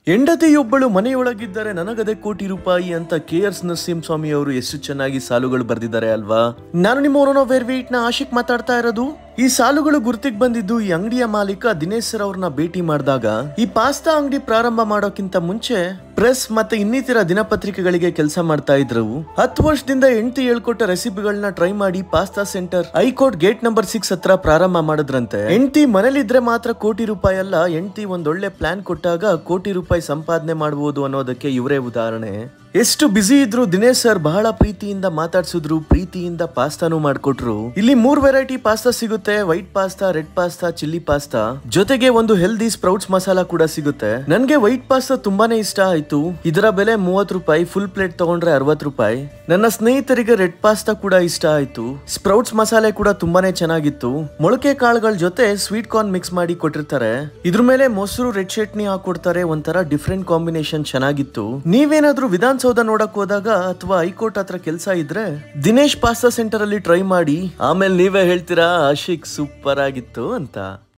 ಹೆಂಡತಿಯೊಬ್ಬಳು ಮನೆಯೊಳಗಿದ್ದರೆ ನನಗದೆ ಕೋಟಿ ರೂಪಾಯಿ ಅಂತ ಕೆ ಎಸ್ ನರಸಿಂಹಸ್ವಾಮಿ ಅವರು ಎಷ್ಟು ಚೆನ್ನಾಗಿ ಸಾಲುಗಳು ಬರೆದಿದ್ದಾರೆ ಅಲ್ವಾ ನಾನು ನಿಮ್ಮ ಓರೋನೋ ವೇಟ್ ನ ಆಶಿಕ್ ಮಾತಾಡ್ತಾ ಇರೋದು ಈ ಸಾಲುಗಳು ಗುರ್ತಿಗೆ ಬಂದಿದ್ದು ಈ ಅಂಗಡಿಯ ಮಾಲೀಕ ದಿನೇಶ್ ಸರ್ ಅವ್ರನ್ನ ಭೇಟಿ ಮಾಡಿದಾಗ ಈ ಪಾಸ್ತಾ ಅಂಗಡಿ ಪ್ರಾರಂಭ ಮಾಡೋಕ್ಕಿಂತ ಮುಂಚೆ ಪ್ರೆಸ್ ಮತ್ತೆ ಇನ್ನಿತರ ದಿನಪತ್ರಿಕೆಗಳಿಗೆ ಕೆಲಸ ಮಾಡ್ತಾ ಇದ್ರು ಹತ್ತು ವರ್ಷದಿಂದ ಹೆಂಡತಿ ಹೇಳ್ಕೊಟ್ಟ ರೆಸಿಪಿಗಳನ್ನ ಟ್ರೈ ಮಾಡಿ pasta center high court gate number six ಹತ್ರ ಪ್ರಾರಂಭ ಮಾಡಿದ್ರಂತೆ ಹೆಂಡತಿ ಮನೇಲಿದ್ರೆ ಮಾತ್ರ ಕೋಟಿ ರೂಪಾಯಿ ಅಲ್ಲ ಹೆಂಡತಿ ಒಂದೊಳ್ಳೆ ಪ್ಲಾನ್ ಕೊಟ್ಟಾಗ ಕೋಟಿ ರೂಪಾಯಿ ಸಂಪಾದನೆ ಮಾಡಬಹುದು ಅನ್ನೋದಕ್ಕೆ ಇವರೇ ಉದಾಹರಣೆ ಎಷ್ಟು ಬ್ಯುಸಿ ಇದ್ರು ದಿನೇಶ್ ಸರ್ ಬಹಳ ಪ್ರೀತಿಯಿಂದ ಮಾತಾಡ್ಸಿದ್ರು ಪ್ರೀತಿಯಿಂದ ಪಾಸ್ತಾನು ಮಾಡ್ಕೊಟ್ರು ಇಲ್ಲಿ ಮೂರ್ ವೆರೈಟಿ ಪಾಸ್ತಾ ಸಿಗುತ್ತೆ white pasta red pasta chilli pasta ಜೊತೆಗೆ ಒಂದು ಹೆಲ್ದಿ ಸ್ಪ್ರೌಟ್ಸ್ ಮಸಾಲಾ ಕೂಡ ಸಿಗುತ್ತೆ ನನ್ಗೆ ವೈಟ್ ಪಾಸ್ತಾ ತುಂಬಾನೇ ಇಷ್ಟ ಆಯ್ತು ಇದರ ಬೆಲೆ ಮೂವತ್ ರೂಪಾಯಿ ಫುಲ್ ಪ್ಲೇಟ್ ತಗೊಂಡ್ರೆ ಅರವತ್ ರೂಪಾಯಿ ನನ್ನ ಸ್ನೇಹಿತರಿಗೆ ರೆಡ್ ಪಾಸ್ತಾ ಕೂಡ ಇಷ್ಟ ಆಯ್ತು ಸ್ಪ್ರೌಟ್ಸ್ ಮಸಾಲೆ ಕೂಡ ತುಂಬಾನೇ ಚೆನ್ನಾಗಿತ್ತು ಮೊಳಕೆ ಕಾಳುಗಳ ಜೊತೆ ಸ್ವೀಟ್ ಕಾರ್ನ್ ಮಿಕ್ಸ್ ಮಾಡಿ ಕೊಟ್ಟಿರ್ತಾರೆ ಇದ್ರ ಮೇಲೆ ಮೊಸರು ರೆಡ್ ಚಟ್ನಿ ಹಾಕೊಡ್ತಾರೆ ಒಂಥರ ಡಿಫ್ರೆಂಟ್ ಕಾಂಬಿನೇಷನ್ ಚೆನ್ನಾಗಿತ್ತು ನೀವೇನಾದ್ರೂ ವಿಧಾನಸೌಧ ನೋಡಕ್ ಹೋದಾಗ ಅಥವಾ ಹೈಕೋರ್ಟ್ ಹತ್ರ ಕೆಲಸ ಇದ್ರೆ ದಿನೇಶ್ ಪಾಸ್ತಾ ಸೆಂಟರ್ ಅಲ್ಲಿ ಟ್ರೈ ಮಾಡಿ ಆಮೇಲೆ ನೀವೇ ಹೇಳ್ತೀರಾ ಆಶಿಕ್ ಸೂಪರ್ ಆಗಿತ್ತು ಅಂತ